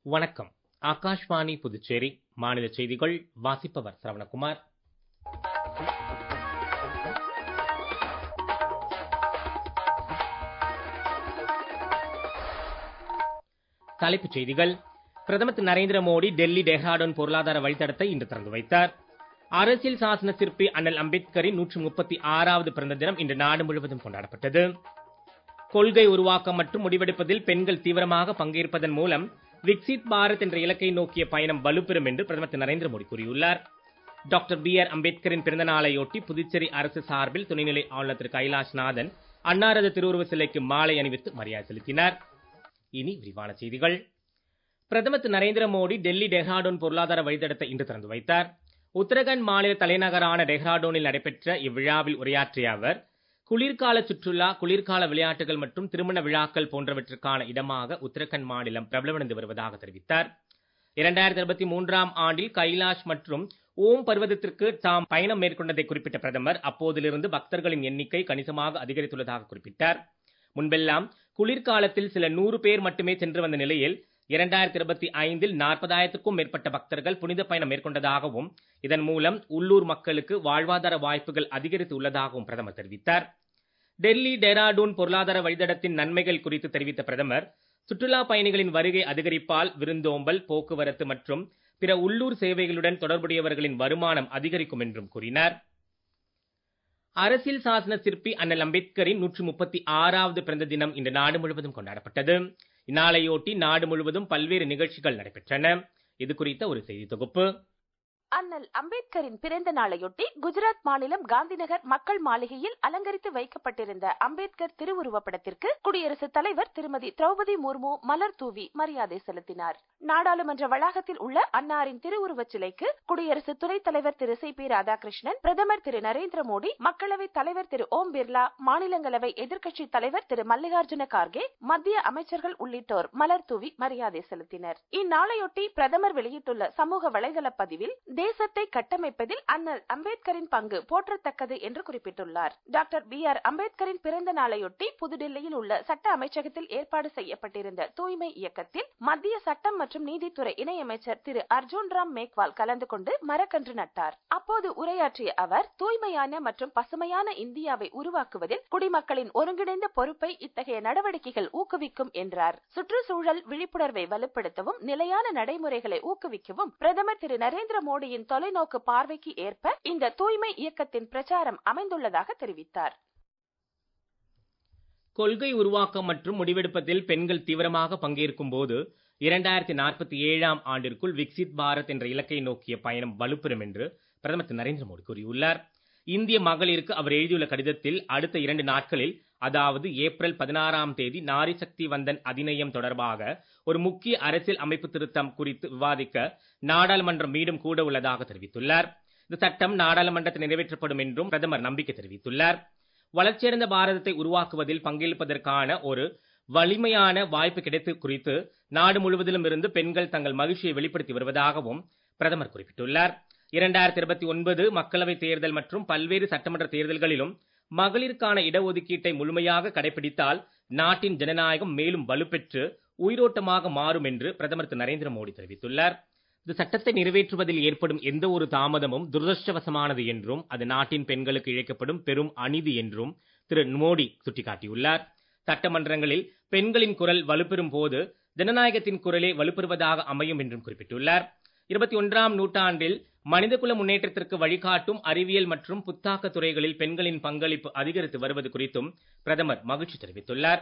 வணக்கம் ஆகாஷ்வாணி புதுச்சேரி மாநில செய்திகள் வாசிப்பவர் சரவணகுமார் தலைப்புச் செய்திகள் பிரதமர் திரு நரேந்திர மோடி டெல்லி டெஹ்ராடூன் பொருளாதார வழித்தடத்தை இன்று திறந்து வைத்தார் அரசியல் சாசன சிற்பி அண்ணல் அம்பேத்கரின் நூற்று முப்பத்தி ஆறாவது பிறந்த தினம் இன்று நாடு முழுவதும் கொண்டாடப்பட்டது கொள்கை உருவாக்கம் மற்றும் முடிவெடுப்பதில் பெண்கள் தீவிரமாக பங்கேற்பதன் மூலம் விக்சித் பாரத் என்ற இலக்கை நோக்கிய பயணம் வலுப்பெறும் என்று பிரதமர் திரு நரேந்திர மோடி கூறியுள்ளார் டாக்டர் பி ஆர் அம்பேத்கரின் பிறந்த நாளையொட்டி புதுச்சேரி அரசு சார்பில் துணைநிலை ஆளுநர் திரு கைலாஷ்நாதன் அன்னாரது திருவுருவ சிலைக்கு மாலை அணிவித்து மரியாதை செலுத்தினார் இனி விரிவான செய்திகள் பிரதமர் திரு நரேந்திர மோடி டெல்லி டெஹ்ராடூன் பொருளாதார வழித்தடத்தை இன்று திறந்து வைத்தார் உத்தரகண்ட் மாநில தலைநகரான டெஹ்ராடூனில் நடைபெற்ற இவ்விழாவில் உரையாற்றிய அவர் குளிர்கால சுற்றுலா குளிர்கால விளையாட்டுகள் மற்றும் திருமண விழாக்கள் போன்றவற்றுக்கான இடமாக உத்தரகண்ட் மாநிலம் பிரபலமடைந்து வருவதாக தெரிவித்தார் இரண்டாயிரத்தி இருபத்தி மூன்றாம் ஆண்டில் கைலாஷ் மற்றும் ஓம் பர்வதத்திற்கு தாம் பயணம் மேற்கொண்டதை குறிப்பிட்ட பிரதமர் அப்போதிலிருந்து பக்தர்களின் எண்ணிக்கை கணிசமாக அதிகரித்துள்ளதாக குறிப்பிட்டார் முன்பெல்லாம் குளிர்காலத்தில் சில நூறு பேர் மட்டுமே சென்று வந்த நிலையில் இரண்டாயிரத்தி இருபத்தி ஐந்தில் நாற்பதாயிரத்துக்கும் மேற்பட்ட பக்தர்கள் புனித பயணம் மேற்கொண்டதாகவும் இதன் மூலம் உள்ளூர் மக்களுக்கு வாழ்வாதார வாய்ப்புகள் அதிகரித்து உள்ளதாகவும் பிரதமர் தெரிவித்தார் டெல்லி டெராடூன் பொருளாதார வழித்தடத்தின் நன்மைகள் குறித்து தெரிவித்த பிரதமர் சுற்றுலா பயணிகளின் வருகை அதிகரிப்பால் விருந்தோம்பல் போக்குவரத்து மற்றும் பிற உள்ளூர் சேவைகளுடன் தொடர்புடையவர்களின் வருமானம் அதிகரிக்கும் என்றும் கூறினார் அரசியல் சாசன சிற்பி அண்ணல் அம்பேத்கரின் நூற்று முப்பத்தி ஆறாவது பிறந்த தினம் இன்று நாடு முழுவதும் கொண்டாடப்பட்டது இந்நாளையொட்டி நாடு முழுவதும் பல்வேறு நிகழ்ச்சிகள் நடைபெற்றன இது குறித்த ஒரு செய்தி தொகுப்பு அண்ணல் அம்பேத்கரின் பிறந்த நாளையொட்டி குஜராத் மாநிலம் காந்திநகர் மக்கள் மாளிகையில் அலங்கரித்து வைக்கப்பட்டிருந்த அம்பேத்கர் திருவுருவ படத்திற்கு குடியரசுத் தலைவர் திருமதி திரௌபதி முர்மு மலர் தூவி மரியாதை செலுத்தினார் நாடாளுமன்ற வளாகத்தில் உள்ள அன்னாரின் திருவுருவச் சிலைக்கு குடியரசு துணைத் தலைவர் திரு சி பி ராதாகிருஷ்ணன் பிரதமர் திரு நரேந்திர மோடி மக்களவைத் தலைவர் திரு ஓம் பிர்லா மாநிலங்களவை எதிர்க்கட்சித் தலைவர் திரு மல்லிகார்ஜுன கார்கே மத்திய அமைச்சர்கள் உள்ளிட்டோர் மலர் தூவி மரியாதை செலுத்தினர் இந்நாளையொட்டி பிரதமர் வெளியிட்டுள்ள சமூக வலைதள பதிவில் தேசத்தை கட்டமைப்பதில் அண்ணல் அம்பேத்கரின் பங்கு போற்றத்தக்கது என்று குறிப்பிட்டுள்ளார் டாக்டர் பி ஆர் அம்பேத்கரின் பிறந்த நாளையொட்டி புதுடில்லியில் உள்ள சட்ட அமைச்சகத்தில் ஏற்பாடு செய்யப்பட்டிருந்த தூய்மை இயக்கத்தில் மத்திய சட்டம் மற்றும் நீதித்துறை இணையமைச்சர் திரு அர்ஜுன் ராம் மேக்வால் கலந்து கொண்டு மரக்கன்று நட்டார் அப்போது உரையாற்றிய அவர் தூய்மையான மற்றும் பசுமையான இந்தியாவை உருவாக்குவதில் குடிமக்களின் ஒருங்கிணைந்த பொறுப்பை இத்தகைய நடவடிக்கைகள் ஊக்குவிக்கும் என்றார் சுற்றுச்சூழல் விழிப்புணர்வை வலுப்படுத்தவும் நிலையான நடைமுறைகளை ஊக்குவிக்கவும் பிரதமர் திரு நரேந்திர மோடி மோடியின் தொலைநோக்கு பார்வைக்கு ஏற்ப இந்த தூய்மை இயக்கத்தின் பிரச்சாரம் அமைந்துள்ளதாக தெரிவித்தார் கொள்கை உருவாக்கம் மற்றும் முடிவெடுப்பதில் பெண்கள் தீவிரமாக பங்கேற்கும் போது இரண்டாயிரத்தி நாற்பத்தி ஏழாம் ஆண்டிற்குள் விக்சித் பாரத் என்ற இலக்கை நோக்கிய பயணம் வலுப்பெறும் என்று பிரதமர் திரு நரேந்திர மோடி கூறியுள்ளார் இந்திய மகளிருக்கு அவர் எழுதியுள்ள கடிதத்தில் அடுத்த இரண்டு நாட்களில் அதாவது ஏப்ரல் பதினாறாம் தேதி நாரி சக்தி வந்தன் அதிநயம் தொடர்பாக ஒரு முக்கிய அரசியல் அமைப்பு திருத்தம் குறித்து விவாதிக்க நாடாளுமன்றம் மீண்டும் கூட உள்ளதாக தெரிவித்துள்ளார் இந்த சட்டம் நாடாளுமன்றத்தில் நிறைவேற்றப்படும் என்றும் பிரதமர் நம்பிக்கை தெரிவித்துள்ளார் வளர்ச்சியடைந்த பாரதத்தை உருவாக்குவதில் பங்கேற்பதற்கான ஒரு வலிமையான வாய்ப்பு கிடைத்து குறித்து நாடு முழுவதிலும் இருந்து பெண்கள் தங்கள் மகிழ்ச்சியை வெளிப்படுத்தி வருவதாகவும் பிரதமர் குறிப்பிட்டுள்ளார் இரண்டாயிரத்தி இருபத்தி ஒன்பது மக்களவைத் தேர்தல் மற்றும் பல்வேறு சட்டமன்ற தேர்தல்களிலும் மகளிருக்கான இடஒதுக்கீட்டை முழுமையாக கடைபிடித்தால் நாட்டின் ஜனநாயகம் மேலும் வலுப்பெற்று உயிரோட்டமாக மாறும் என்று பிரதமர் திரு நரேந்திர மோடி தெரிவித்துள்ளார் இந்த சட்டத்தை நிறைவேற்றுவதில் ஏற்படும் எந்த ஒரு தாமதமும் துரதிருஷ்டவசமானது என்றும் அது நாட்டின் பெண்களுக்கு இழைக்கப்படும் பெரும் அநீதி என்றும் திரு மோடி சுட்டிக்காட்டியுள்ளார் சட்டமன்றங்களில் பெண்களின் குரல் வலுப்பெறும் போது ஜனநாயகத்தின் குரலே வலுப்பெறுவதாக அமையும் என்றும் குறிப்பிட்டுள்ளார் இருபத்தி ஒன்றாம் நூற்றாண்டில் மனிதகுல முன்னேற்றத்திற்கு வழிகாட்டும் அறிவியல் மற்றும் புத்தாக்க துறைகளில் பெண்களின் பங்களிப்பு அதிகரித்து வருவது குறித்தும் பிரதமர் மகிழ்ச்சி தெரிவித்துள்ளார்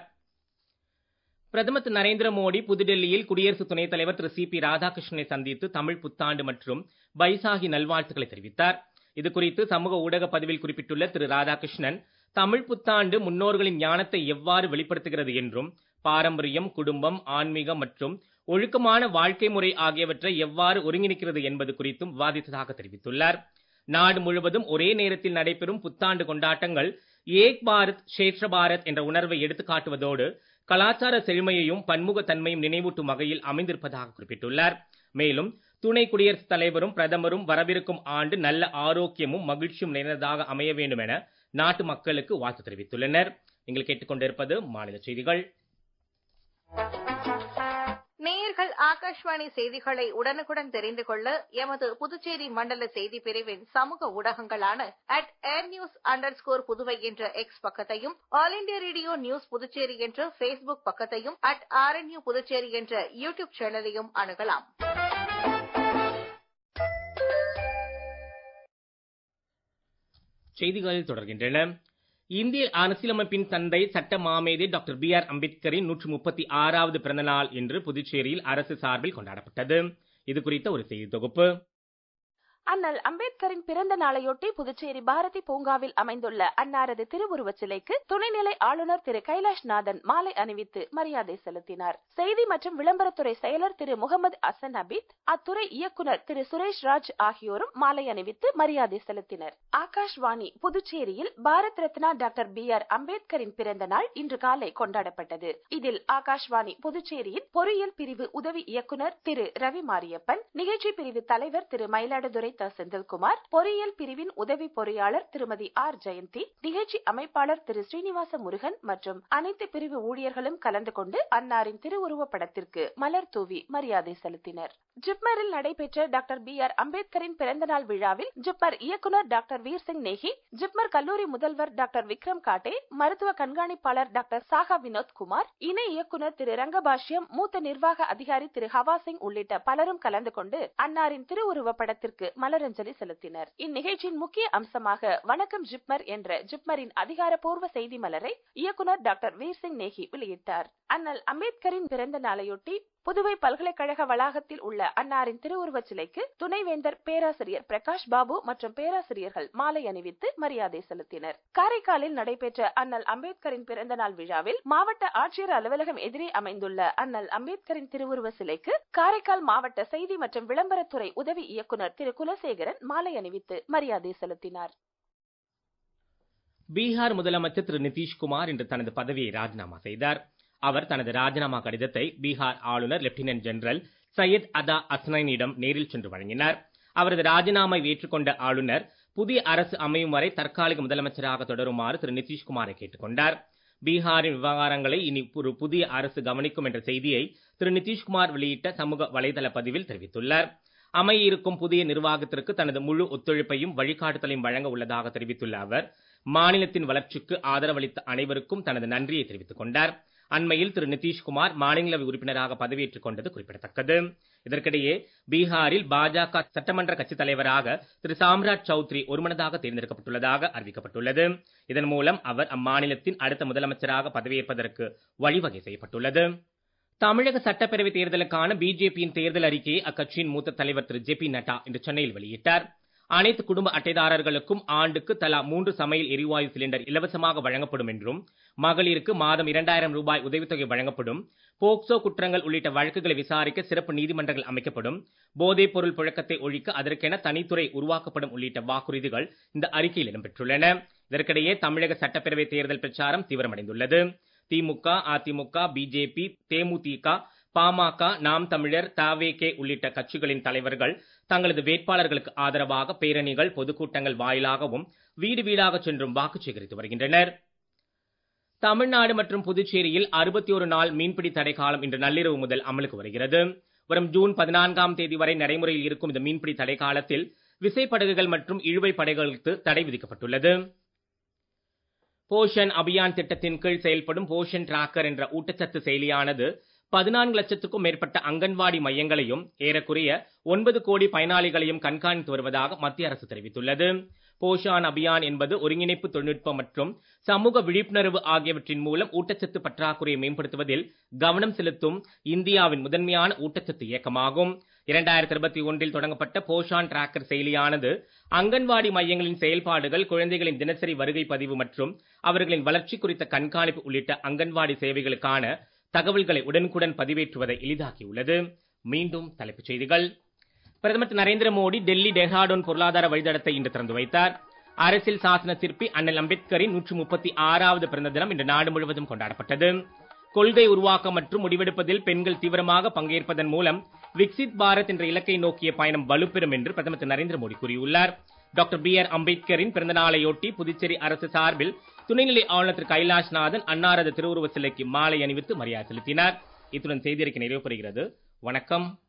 பிரதமர் திரு நரேந்திர மோடி புதுடெல்லியில் குடியரசு துணைத் தலைவர் திரு சி பி ராதாகிருஷ்ணனை சந்தித்து தமிழ் புத்தாண்டு மற்றும் பைசாகி நல்வாழ்த்துக்களை தெரிவித்தார் இது குறித்து சமூக ஊடக பதிவில் குறிப்பிட்டுள்ள திரு ராதாகிருஷ்ணன் தமிழ் புத்தாண்டு முன்னோர்களின் ஞானத்தை எவ்வாறு வெளிப்படுத்துகிறது என்றும் பாரம்பரியம் குடும்பம் ஆன்மீகம் மற்றும் ஒழுக்கமான வாழ்க்கை முறை ஆகியவற்றை எவ்வாறு ஒருங்கிணைக்கிறது என்பது குறித்தும் விவாதித்ததாக தெரிவித்துள்ளார் நாடு முழுவதும் ஒரே நேரத்தில் நடைபெறும் புத்தாண்டு கொண்டாட்டங்கள் ஏக் பாரத் ஷேஷ்ட பாரத் என்ற உணர்வை எடுத்துக்காட்டுவதோடு கலாச்சார செழுமையையும் பன்முகத்தன்மையும் நினைவூட்டும் வகையில் அமைந்திருப்பதாக குறிப்பிட்டுள்ளார் மேலும் துணை குடியரசுத் தலைவரும் பிரதமரும் வரவிருக்கும் ஆண்டு நல்ல ஆரோக்கியமும் மகிழ்ச்சியும் நிறைந்ததாக அமைய வேண்டும் என நாட்டு மக்களுக்கு வாழ்த்து தெரிவித்துள்ளனர் நீங்கள் கேட்டுக்கொண்டிருப்பது மாநில செய்திகள் நேயர்கள் ஆகாஷ்வாணி செய்திகளை உடனுக்குடன் தெரிந்து கொள்ள எமது புதுச்சேரி மண்டல செய்தி பிரிவின் சமூக ஊடகங்களான at air news underscore Puduvai என்ற எக்ஸ் பக்கத்தையும் all India radio news Puducherry என்ற பேஸ்புக் பக்கத்தையும் அட் ஆர்என்யூ புதுச்சேரி என்ற யூடியூப் சேனலையும் அணுகலாம் செய்திகள் தொடர்கின்றன இந்திய அரசியலமைப்பின் தந்தை சட்ட மாமேதை டாக்டர் பி ஆர் அம்பேத்கரின் நூற்று முப்பத்தி ஆறாவது பிறந்த நாள் இன்று புதுச்சேரியில் அரசு சார்பில் கொண்டாடப்பட்டது இது குறித்த ஒரு செய்தி தொகுப்பு அண்ணல் அம்பேத்கரின் பிறந்த நாளையொட்டி புதுச்சேரி பாரதி பூங்காவில் அமைந்துள்ள அன்னாரது திருவுருவச் சிலைக்கு துணைநிலை ஆளுநர் திரு கைலாஷ்நாதன் மாலை அணிவித்து மரியாதை செலுத்தினார் செய்தி மற்றும் விளம்பரத்துறை செயலர் திரு முகமது அசன் அபித் அத்துறை இயக்குனர் திரு சுரேஷ் ராஜ் ஆகியோரும் மாலை அணிவித்து மரியாதை செலுத்தினர் ஆகாஷ்வாணி புதுச்சேரியில் Bharat Ratna doctor B R அம்பேத்கரின் பிறந்த நாள் இன்று காலை கொண்டாடப்பட்டது இதில் ஆகாஷ்வாணி புதுச்சேரியின் பொறியியல் பிரிவு உதவி இயக்குனர் திரு ரவி மாரியப்பன் நிகழ்ச்சி பிரிவு தலைவர் திரு மயிலாடுதுறை த செந்தில்குமார் பொறியியல் பிரிவின் உதவி பொறியாளர் திருமதி ஆர் ஜெயந்தி நிகழ்ச்சி அமைப்பாளர் திரு ஸ்ரீனிவாச முருகன் மற்றும் அனைத்து பிரிவு ஊழியர்களும் கலந்து கொண்டு அன்னாரின் திருவுருவ படத்திற்கு மலர் தூவி மரியாதை செலுத்தினர் ஜிப்மரில் நடைபெற்ற டாக்டர் பி ஆர் அம்பேத்கரின் பிறந்தநாள் விழாவில் ஜிப்மர் இயக்குனர் டாக்டர் வீர் சிங் நேகி ஜிப்மர் கல்லூரி முதல்வர் டாக்டர் விக்ரம் காட்டே மருத்துவ கண்காணிப்பாளர் டாக்டர் சாகா வினோத் குமார் இணை இயக்குனர் திரு ரங்கபாஷ்யம் மூத்த நிர்வாக அதிகாரி திரு ஹவா சிங் உள்ளிட்ட பலரும் கலந்து கொண்டு அன்னாரின் திருவுருவ படத்திற்கு மலரஞ்சலி செலுத்தினர் இந்நிகழ்ச்சியின் முக்கிய அம்சமாக வணக்கம் ஜிப்மர் என்ற ஜிப்மரின் அதிகாரப்பூர்வ செய்தி மலரை இயக்குனர் டாக்டர் வீர் சிங் நேகி வெளியிட்டார் அண்ணல் அம்பேத்கரின் பிறந்த நாளையொட்டி புதுவை பல்கலைக்கழக வளாகத்தில் உள்ள அன்னாரின் திருவுருவச் சிலைக்கு துணைவேந்தர் பேராசிரியர் பிரகாஷ் பாபு மற்றும் பேராசிரியர்கள் மாலை அணிவித்து மரியாதை செலுத்தினர் காரைக்காலில் நடைபெற்ற அண்ணல் அம்பேத்கரின் பிறந்தநாள் விழாவில் மாவட்ட ஆட்சியர் அலுவலகம் எதிரே அமைந்துள்ள அண்ணல் அம்பேத்கரின் திருவுருவ சிலைக்கு காரைக்கால் மாவட்ட செய்தி மற்றும் விளம்பரத்துறை உதவி இயக்குனர் திரு குலசேகரன் மாலை அணிவித்து மரியாதை செலுத்தினார் பீகார் முதலமைச்சர் திரு நிதிஷ்குமார் இன்று தனது பதவியை ராஜினாமா செய்தார் அவர் தனது ராஜினாமா கடிதத்தை பீகார் ஆளுநர் லெப்டினன்ட் ஜெனரல் சையத் அதா அஸ்னைனிடம் நேரில் சென்று வழங்கினார் அவரது ராஜினாமை ஏற்றுக்கொண்ட ஆளுநர் புதிய அரசு அமையும் வரை தற்காலிக முதலமைச்சராக தொடருமாறு திரு நிதிஷ்குமாரை கேட்டுக்கொண்டார் பீகாரின் விவகாரங்களை இனி ஒரு புதிய அரசு கவனிக்கும் என்ற செய்தியை திரு நிதிஷ்குமார் வெளியிட்ட சமூக வலைதள பதிவில் தெரிவித்துள்ளார் அமைய இருக்கும் புதிய நிர்வாகத்திற்கு தனது முழு ஒத்துழைப்பையும் வழிகாட்டுதலையும் வழங்க உள்ளதாக தெரிவித்துள்ள அவர் மாநிலத்தின் வளர்ச்சிக்கு ஆதரவளித்த அனைவருக்கும் தனது நன்றியை தெரிவித்துக் கொண்டார் அண்மையில் திரு நிதிஷ்குமார் மாநிலங்களவை உறுப்பினராக பதவியேற்றுக் கொண்டது குறிப்பிடத்தக்கது இதற்கிடையே பீகாரில் பாஜக சட்டமன்ற கட்சித் தலைவராக திரு சாம்ராஜ் சௌத்ரி ஒருமனதாக தேர்ந்தெடுக்கப்பட்டுள்ளதாக அறிவிக்கப்பட்டுள்ளது இதன் மூலம் அவர் அம்மாநிலத்தின் அடுத்த முதலமைச்சராக பதவியேற்பதற்கு வழிவகை செய்யப்பட்டுள்ளது தமிழக சட்டப்பேரவை தேர்தலுக்கான பிஜேபியின் தேர்தல் அறிக்கையை அக்கட்சியின் மூத்த தலைவர் திரு ஜே பி நட்டா இன்று சென்னையில் வெளியிட்டார் அனைத்து குடும்ப அட்டைதாரர்களுக்கும் ஆண்டுக்கு தலா மூன்று சமையல் எரிவாயு சிலிண்டர் இலவசமாக வழங்கப்படும் என்றும் மகளிருக்கு மாதம் இரண்டாயிரம் ரூபாய் உதவித்தொகை வழங்கப்படும் போக்சோ குற்றங்கள் உள்ளிட்ட வழக்குகளை விசாரிக்க சிறப்பு நீதிமன்றங்கள் அமைக்கப்படும் போதைப் பொருள் புழக்கத்தை ஒழிக்க அதற்கென தனித்துறை உருவாக்கப்படும் உள்ளிட்ட வாக்குறுதிகள் இந்த அறிக்கையில் இடம்பெற்றுள்ளன இதற்கிடையே தமிழக சட்டப்பேரவை தேர்தல் பிரச்சாரம் தீவிரமடைந்துள்ளது திமுக அதிமுக பிஜேபி தேமுதிக பாமக நாம் தமிழர் தாவேகே உள்ளிட்ட கட்சிகளின் தலைவர்கள் தங்களது வேட்பாளர்களுக்கு ஆதரவாக பேரணிகள் பொதுக்கூட்டங்கள் வாயிலாகவும் வீடு வீடாக சென்றும் வாக்கு சேகரித்து வருகின்றனர் தமிழ்நாடு மற்றும் புதுச்சேரியில் அறுபத்தி ஒரு நாள் மீன்பிடி தடை காலம் இன்று நள்ளிரவு முதல் அமலுக்கு வருகிறது வரும் ஜூன் பதினான்காம் தேதி வரை நடைமுறையில் இருக்கும் இந்த மீன்பிடி தடை காலத்தில் விசைப்படகுகள் மற்றும் இழுவை படகுகளுக்கு தடை விதிக்கப்பட்டுள்ளது போஷன் அபியான் திட்டத்தின் கீழ் செயல்படும் போஷன் டிராக்கர் என்ற ஊட்டச்சத்து செயலியானது பதினான்கு லட்சத்துக்கும் மேற்பட்ட அங்கன்வாடி மையங்களையும் ஏறக்குறைய ஒன்பது கோடி பயனாளிகளையும் கண்காணித்து வருவதாக மத்திய அரசு தெரிவித்துள்ளது போஷான் அபியான் என்பது ஒருங்கிணைப்பு தொழில்நுட்பம் மற்றும் சமூக விழிப்புணர்வு ஆகியவற்றின் மூலம் ஊட்டச்சத்து பற்றாக்குறையை மேம்படுத்துவதில் கவனம் செலுத்தும் இந்தியாவின் முதன்மையான ஊட்டச்சத்து இயக்கமாகும் இரண்டாயிரத்தி இருபத்தி ஒன்றில் தொடங்கப்பட்ட போஷான் டிராக்கர் செயலியானது அங்கன்வாடி மையங்களின் செயல்பாடுகள் குழந்தைகளின் தினசரி வருகை பதிவு மற்றும் அவர்களின் வளர்ச்சி குறித்த கண்காணிப்பு உள்ளிட்ட அங்கன்வாடி சேவைகளுக்கான தகவல்களை உடனுக்குடன் பதிவேற்றுவதை எளிதாக்கியுள்ளது மீண்டும் தலைப்புச் செய்திகள் பிரதமர் திரு நரேந்திர மோடி டெல்லி டெஹ்ராடூன் பொருளாதார வழித்தடத்தை இன்று திறந்து வைத்தார் அரசியல் சாசன சிற்பி அண்ணல் அம்பேத்கரின் நூற்று முப்பத்தி ஆறாவது பிறந்த தினம் இன்று நாடு முழுவதும் கொண்டாடப்பட்டது கொள்கை உருவாக்கம் மற்றும் முடிவெடுப்பதில் பெண்கள் தீவிரமாக பங்கேற்பதன் மூலம் விக்சித் பாரத் என்ற இலக்கை நோக்கிய பயணம் வலுப்பெறும் என்று பிரதமர் திரு நரேந்திர மோடி கூறியுள்ளார் டாக்டர் பி ஆர் அம்பேத்கரின் பிறந்த நாளையொட்டி புதுச்சேரி அரசு சார்பில் துணைநிலை ஆளுநர் திரு கைலாஷ்நாதன் அன்னாரது திருவுருவ சிலைக்கு மாலை அணிவித்து மரியாதை செலுத்தினார் இத்துடன் செய்தியறிக்கை நிறைவு பெறுகிறது வணக்கம்